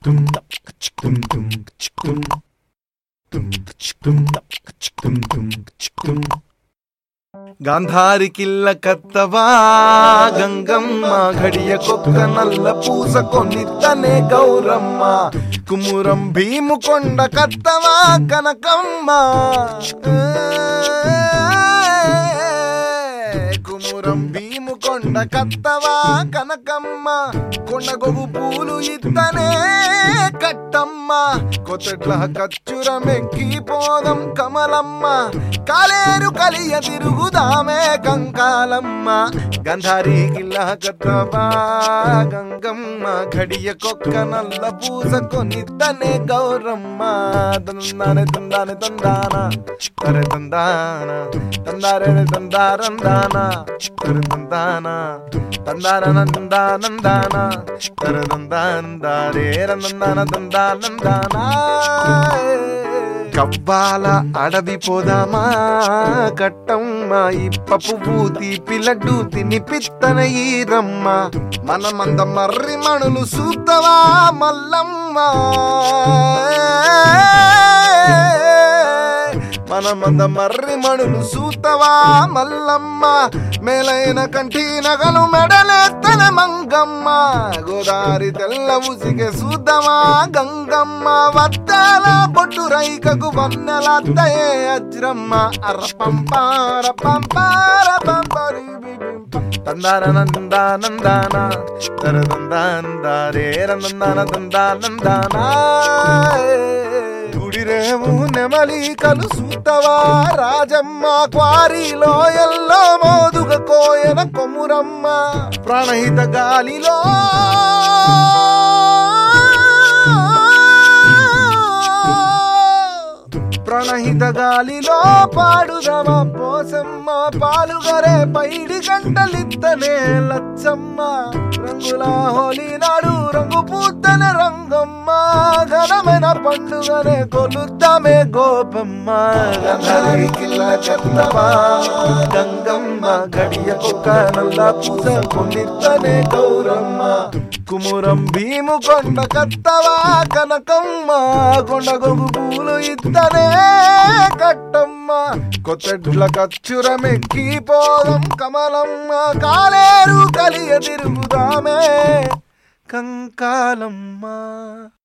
గాంధారి కిల్ల కత్తవా గంగమ్మ ఘడియ కొక్క నల్ల పూస కొనిత్తనే గౌరమ్మ కుమురం భీము కొండ కత్తవా కనకమ్మ కుమురం భీము కొండ కత్తవా కనకమ్మ కొండ గొగు పూలు ఇత్తనే కట్టమ్మ కొత్తట్ల కచ్చురమెక్కి పోదం కమలమ్మ కాలేరు కలియ తిరుగుదామే కంకాలమ్మ గంధారి గిల్ల కత్తవా గంగమ్మ ఘడియ కొక్క నల్ల పూస కొనిద్దనే గౌరమ్మ తందానే తందానే తందాన తరే తందాన తందారే తందారందాన తరే తందాన తందారన తందానందాన తరే తందానందారే రందాన తందానందాన కవ్వాల అడవి పోదామా కట్టమ్మ ఇప్ప పువ్వు తీపి లడ్డు తినిపిత్తన ఈ రమ్మ మనమంద మర్రి మణులు సూతవా మల్లమ్మ మనమంద మర్రి మణులు సూతవా మల్లమ్మ మేలైన కంటి నగలు మెడలేత్తన మంగమ్మ గోదారి తెల్ల ఉసిగే సూద్దమా గంగమ్మ వద్దాల బొట్టు రైకకు వన్నెలద్దయే అజ్రమ్మ అర్రపంపార పంపార పంపరి తందారన నందానందాన తర దందానందారే రందాన దందానందాన గుడిరేము నెమలి కలుసుతవా రాజమ్మ క్వారీలో ఎల్లో మోదుగ కోయన కొమురమ్మ ప్రాణహిత గాలిలో ప్రణహిత గాలిలో పాడుదమ పోసమ్మ పాలుగరే పైడి గంటలిత్తనే లచ్చమ్మ రంగుల హోలీ నాడు రంగు పూతన రంగమ్మ ఘనమైన పండుగనే కొలుద్దామే గోపమ్మ గంధారి కిల్ల చందమా గంగమ్మ గడియ కుక్క నల్ల పూజ కొనిత్తనే గౌరమ్మ కుమురం భీము కొండ కత్తవా కనకమ్మ కొండ గొంగు పూలు ఇత్తనే కట్టమ్మ కొత్తడ్ల కచ్చురమెక్కి పోదం కమలమ్మ కాలేరు కలియ తిరుగుదామే కంకాలమ్మ